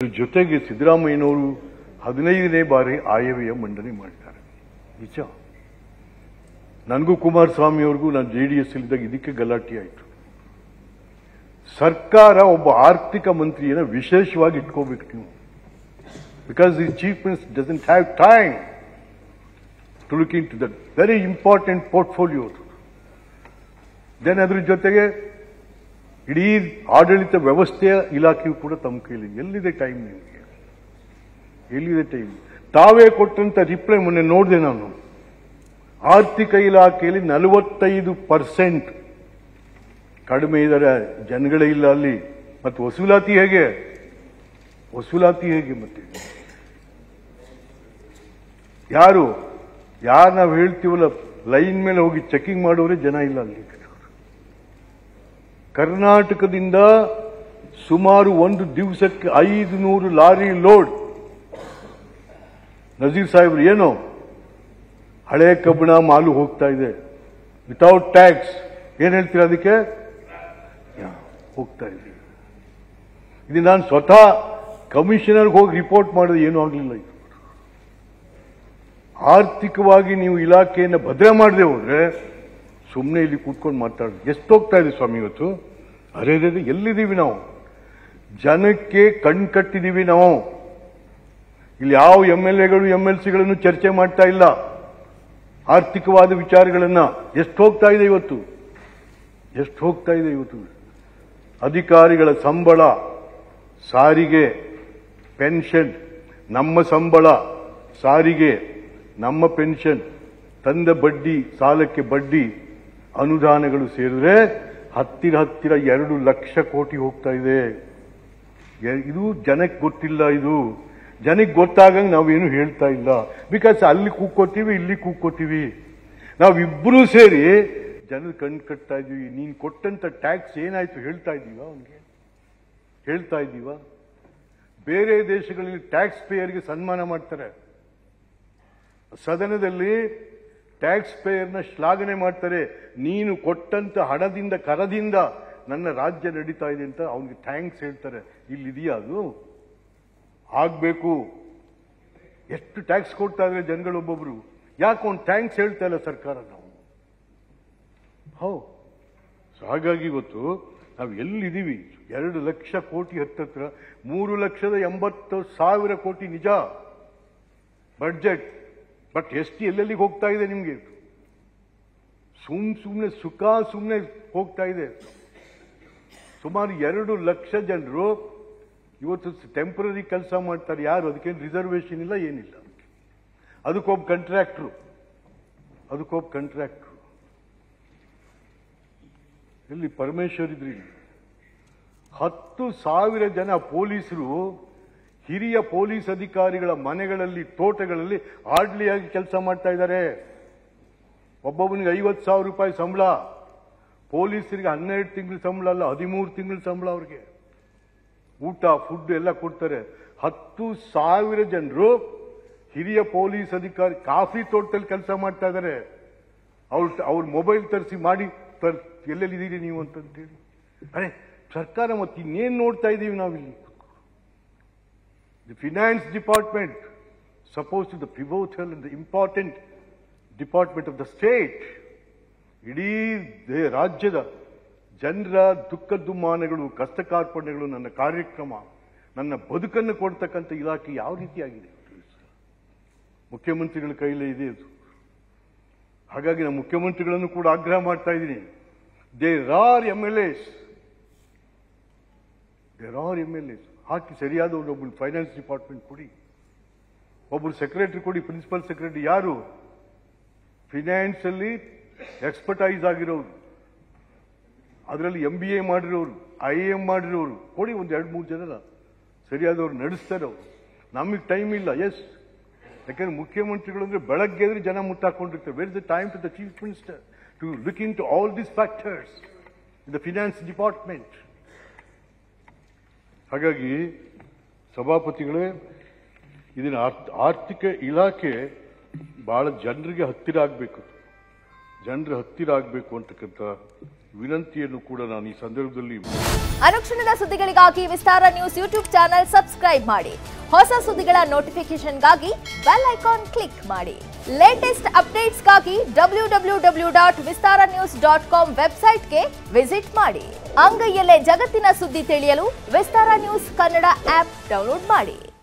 ಜೊತೆಗೆ ಸಿದ್ದರಾಮಯ್ಯನವರು ಹದಿನೈದನೇ ಬಾರಿ ಆಯವ್ಯಯ ಮಂಡನೆ ಮಾಡ್ತಾರೆ ನಿಜ ನನಗೂ ಕುಮಾರಸ್ವಾಮಿ ಅವ್ರಿಗೂ ನಾನು ಜೆ ಡಿ ಎಸ್ ಇದ್ದಾಗ ಇದಕ್ಕೆ ಗಲಾಟೆ ಆಯಿತು ಸರ್ಕಾರ ಒಬ್ಬ ಆರ್ಥಿಕ ಮಂತ್ರಿಯನ್ನ ವಿಶೇಷವಾಗಿ ಇಟ್ಕೋಬೇಕು ನೀವು because the chief minister doesn't have time to look into that very important portfolio then ಅದ್ರ ಜೊತೆಗೆ ಇಡೀ ಆಡಳಿತ ವ್ಯವಸ್ಥೆಯ ಇಲಾಖೆಯು ಕೂಡ ತಮ್ಮ ಕೈಲಿ ಎಲ್ಲಿದೆ ಟೈಮ್ ನಿಮಗೆ ಎಲ್ಲಿದೆ ಟೈಮ್ ತಾವೇ ಕೊಟ್ಟಂತ ರಿಪ್ಲೈ ಮೊನ್ನೆ ನೋಡಿದೆ ನಾನು ಆರ್ಥಿಕ ಇಲಾಖೆಯಲ್ಲಿ ನಲವತ್ತೈದು ಪರ್ಸೆಂಟ್ ಕಡಿಮೆ ಇದ್ದಾರೆ ಜನಗಳೇ ಇಲ್ಲ ಅಲ್ಲಿ ಮತ್ತು ವಸೂಲಾತಿ ಹೇಗೆ ವಸೂಲಾತಿ ಹೇಗೆ ಮತ್ತೆ ಯಾರು ಯಾರು ನಾವು ಹೇಳ್ತೀವಲ್ಲ ಲೈನ್ ಮೇಲೆ ಹೋಗಿ ಚೆಕಿಂಗ್ ಮಾಡೋರೇ ಜನ ಇಲ್ಲ ಅಲ್ಲಿ ಕರ್ನಾಟಕದಿಂದ ಸುಮಾರು ಒಂದು ದಿವಸಕ್ಕೆ ಐದು ನೂರು ಲಾರಿ ಲೋಡ್ ನಜೀರ್ ಸಾಹೇಬ್ರು ಏನು ಹಳೆ ಕಬ್ಬಿಣ ಮಾಲು ಹೋಗ್ತಾ ಇದೆ ವಿತೌಟ್ ಟ್ಯಾಕ್ಸ್ ಏನ್ ಹೇಳ್ತೀರಾ ಅದಕ್ಕೆ ಯಾ, ಹೋಗ್ತಾ ಇದೆ ಇದು ನಾನು ಸ್ವತಃ ಕಮಿಷನರ್ಗೆ ಹೋಗಿ ರಿಪೋರ್ಟ್ ಮಾಡೋದು ಏನೂ ಆಗಲಿಲ್ಲ ಇದು ಆರ್ಥಿಕವಾಗಿ ನೀವು ಇಲಾಖೆಯನ್ನು ಭದ್ರ ಮಾಡದೆ ಹೋದ್ರೆ ಸುಮ್ಮನೆ ಇಲ್ಲಿ ಕೂತ್ಕೊಂಡು ಮಾತಾಡೋದು ಎಷ್ಟು ಹೋಗ್ತಾ ಇದೆ ಸ್ವಾಮಿ ಇವತ್ತು ಅರೆ ಅರೆ ಎಲ್ಲಿದ್ದೀವಿ ನಾವು ಜನಕ್ಕೆ ಕಣ್ ಕಟ್ಟಿದೀವಿ ನಾವು ಇಲ್ಲಿ ಯಾವ ಎಂ ಎಲ್ ಎಗಳು ಎಂ ಎಲ್ ಸಿಗಳನ್ನು ಚರ್ಚೆ ಮಾಡ್ತಾ ಇಲ್ಲ ಆರ್ಥಿಕವಾದ ವಿಚಾರಗಳನ್ನ ಎಷ್ಟು ಹೋಗ್ತಾ ಇದೆ ಇವತ್ತು ಎಷ್ಟು ಹೋಗ್ತಾ ಇದೆ ಇವತ್ತು ಅಧಿಕಾರಿಗಳ ಸಂಬಳ ಸಾರಿಗೆ ಪೆನ್ಷನ್ ನಮ್ಮ ಸಂಬಳ ಸಾರಿಗೆ ನಮ್ಮ ಪೆನ್ಷನ್ ತಂದ ಬಡ್ಡಿ ಸಾಲಕ್ಕೆ ಬಡ್ಡಿ ಅನುದಾನಗಳು ಸೇರಿದ್ರೆ ಹತ್ತಿರ ಹತ್ತಿರ ಎರಡು ಲಕ್ಷ ಕೋಟಿ ಹೋಗ್ತಾ ಇದೆ ಎ- ಇದು ಜನಕ್ಕೆ ಗೊತ್ತಿಲ್ಲ ಇದು ಜನಕ್ಕೆ ಗೊತ್ತಾಗಂಗೆ ನಾವೇನು ಹೇಳ್ತಾ ಇಲ್ಲ ಬಿಕಾಸ್ ಅಲ್ಲಿ ಕೂಕ್ಕೋತೀವಿ ಇಲ್ಲಿ ಕೂಕ್ಕೋತೀವಿ ನಾವಿಬ್ಬರೂ ಸೇರಿ ಜನದ ಕಣ್ ಕಟ್ತಾ ಇದೀವಿ ನೀನ್ ಕೊಟ್ಟಂತ ಟ್ಯಾಕ್ಸ್ ಏನಾಯ್ತು ಹೇಳ್ತಾ ಇದೀವ ಅವನಿಗೆ ಹೇಳ್ತಾ ಇದ್ದೀವ ಬೇರೆ ದೇಶಗಳಲ್ಲಿ ಟ್ಯಾಕ್ಸ್ ಪೇಯರ್ಗೆ ಸನ್ಮಾನ ಮಾಡ್ತಾರೆ ಸದನದಲ್ಲಿ ಟ್ಯಾಕ್ಸ್ ಪೇಯರ್ನ ಶ್ಲಾಘನೆ ಮಾಡ್ತಾರೆ ನೀನು ಕೊಟ್ಟಂತ ಹಣದಿಂದ ಕರದಿಂದ ನನ್ನ ರಾಜ್ಯ ನಡೀತಾ ಇದೆ ಅಂತ ಅವನಿಗೆ ಥ್ಯಾಂಕ್ಸ್ ಹೇಳ್ತಾರೆ ಇಲ್ಲಿದೆಯಾ ಅದು ಆಗ್ಬೇಕು ಎಷ್ಟು ಟ್ಯಾಕ್ಸ್ ಕೊಡ್ತಾ ಇದ್ರೆ ಜನಗಳೊಬ್ಬೊಬ್ರು ಯಾಕೆ ಅವ್ನು ಥ್ಯಾಂಕ್ಸ್ ಹೇಳ್ತಾ ಇಲ್ಲ ಸರ್ಕಾರ ನಾವು ಹೌ ಸೊ ಹಾಗಾಗಿ ಇವತ್ತು ನಾವು ಎಲ್ಲಿದ್ದೀವಿ ಎರಡು ಲಕ್ಷ ಕೋಟಿ ಹತ್ತತ್ರ ಮೂರು ಲಕ್ಷದ ಎಂಬತ್ತು ಸಾವಿರ ಕೋಟಿ ನಿಜ ಬಡ್ಜೆಟ್ ಬಟ್ ಎಷ್ಟು ಎಲ್ಲೆಲ್ಲಿಗೆ ಹೋಗ್ತಾ ಇದೆ ನಿಮಗೆ ಸುಮ್ ಸುಮ್ಮನೆ ಸುಖ ಸುಮ್ಮನೆ ಹೋಗ್ತಾ ಇದೆ ಸುಮಾರು ಎರಡು ಲಕ್ಷ ಜನರು ಇವತ್ತು ಟೆಂಪರರಿ ಕೆಲಸ ಮಾಡ್ತಾರೆ ಯಾರು ಅದಕ್ಕೇನು ರಿಸರ್ವೇಶನ್ ಇಲ್ಲ ಏನಿಲ್ಲ ಅದಕ್ಕೊಬ್ಬ ಕಂಟ್ರಾಕ್ಟ್ರು ಅದಕ್ಕೊಬ್ಬ ಕಂಟ್ರಾಕ್ಟ್ರು ಇಲ್ಲಿ ಪರಮೇಶ್ವರ್ ಇದ್ರಿ ಹತ್ತು ಸಾವಿರ ಜನ ಪೊಲೀಸರು ಹಿರಿಯ ಪೊಲೀಸ್ ಅಧಿಕಾರಿಗಳ ಮನೆಗಳಲ್ಲಿ ತೋಟಗಳಲ್ಲಿ ಆಡ್ಲಿಯಾಗಿ ಕೆಲಸ ಮಾಡ್ತಾ ಇದ್ದಾರೆ ಒಬ್ಬೊಬ್ಬನಿಗೆ ಐವತ್ತು ಸಾವಿರ ರೂಪಾಯಿ ಸಂಬಳ ಪೊಲೀಸರಿಗೆ ಹನ್ನೆರಡು ತಿಂಗಳ ಸಂಬಳ ಅಲ್ಲ ಹದಿಮೂರು ತಿಂಗಳ ಸಂಬಳ ಅವ್ರಿಗೆ ಊಟ ಫುಡ್ ಎಲ್ಲ ಕೊಡ್ತಾರೆ ಹತ್ತು ಸಾವಿರ ಜನರು ಹಿರಿಯ ಪೊಲೀಸ್ ಅಧಿಕಾರಿ ಕಾಫಿ ತೋಟದಲ್ಲಿ ಕೆಲಸ ಮಾಡ್ತಾ ಇದ್ದಾರೆ ಅವ್ರ ಅವ್ರ ಮೊಬೈಲ್ ತರಿಸಿ ಮಾಡಿ ತರ್ ಎಲ್ಲೆಲ್ಲಿದ್ದೀರಿ ನೀವು ಅಂತಂತೇಳಿ ಅರೆ ಸರ್ಕಾರ ಮತ್ತೆ ಇನ್ನೇನು ನೋಡ್ತಾ ಇದ್ದೀವಿ ನಾವಿಲ್ಲಿ the finance department suppose to the pivotal the important department of the state ಇಡೀ ದೇ- ರಾಜ್ಯದ ಜನರ ದುಃಖ ದುಮ್ಮಾನಗಳು ಕಷ್ಟ ಕಾರ್ಪಣ್ಯಗಳು ನನ್ನ ಕಾರ್ಯಕ್ರಮ ನನ್ನ ಬದುಕನ್ನು ಕೊಡ್ತಕ್ಕಂಥ ಇಲಾಖೆ ಯಾವ ರೀತಿಯಾಗಿದೆ ಮುಖ್ಯಮಂತ್ರಿಗಳ ಕೈಲೇ ಇದೆ ಅದು ಹಾಗಾಗಿ ನಾನು ಮುಖ್ಯಮಂತ್ರಿಗಳನ್ನು ಕೂಡ ಆಗ್ರಹ ಮಾಡ್ತಾ ಇದ್ದೀನಿ there are M L S there are M L S ಹಾಕಿ ಸರಿಯಾದ ಒಬ್ಬರು ಫೈನಾನ್ಸ್ ಡಿಪಾರ್ಟ್ಮೆಂಟ್ ಕೊಡಿ ಒಬ್ಬರು ಸೆಕ್ರೆಟರಿ ಕೊಡಿ ಪ್ರಿನ್ಸಿಪಲ್ ಸೆಕ್ರೆಟರಿ ಯಾರು ಫಿನಾನ್ಸ್ ಅಲ್ಲಿ ಎಕ್ಸ್ಪರ್ಟೈಸ್ ಆಗಿರೋರು ಅದರಲ್ಲಿ ಎಂ ಬಿ ಎ ಮಾಡಿರೋರು ಐ ಎಂ ಮಾಡಿರೋರು ಕೊಡಿ ಒಂದು ಎರಡು ಮೂರು ಜನ ಸರಿಯಾದವ್ರು ನಡೆಸ್ತಾರೆ ಅವರು ನಮಗೆ ಟೈಮ್ ಇಲ್ಲ ಎಸ್ ಯಾಕಂದ್ರೆ ಮುಖ್ಯಮಂತ್ರಿಗಳು ಅಂದ್ರೆ ಬೆಳಗ್ಗೆ ಎದ್ರೆ ಜನ ಮುಟ್ಟಾಕೊಂಡಿರ್ತಾರೆ where the time to the chief minister to look into all this factors in the finance department ಹಾಗಾಗಿ ಸಭಾಪತಿಗಳೇ ಇದನ್ನ ಆರ್ಥ- ಆರ್ಥಿಕ ಇಲಾಖೆ ಬಹಳ ಜನರಿಗೆ ಹತ್ತಿರ ಆಗಬೇಕು ಜನರ ಹತ್ತಿರ ಆಗಬೇಕು ಅಂತಕ್ಕಂಥ ವಿನಂತಿಯನ್ನು ಕೂಡ ನಾನು ಈ ಸಂದರ್ಭದಲ್ಲಿ ಅನುಕ್ಷಣದ ಸುದ್ದಿಗಳಿಗಾಗಿ Vistara news YouTube channel subscribe ಮಾಡಿ ಹೊಸ ಸುದ್ದಿಗಳ ನೋಟಿಫಿಕೇಶನ್ಗಾಗಿ ಬೆಲ್ ಐಕಾನ್ ಕ್ಲಿಕ್ ಮಾಡಿ ಲೇಟೆಸ್ಟ್ ಅಪ್ಡೇಟ್ಸ್ಗಾಗಿ W W W dot Vistara news dot com ವೆಬ್ಸೈಟ್ಗೆ ವಿಸಿಟ್ ಮಾಡಿ ಅಂಗೈಯಲ್ಲೇ ಜಗತ್ತಿನ ಸುದ್ದಿ ತಿಳಿಯಲು Vistara news Kannada app download ಮಾಡಿ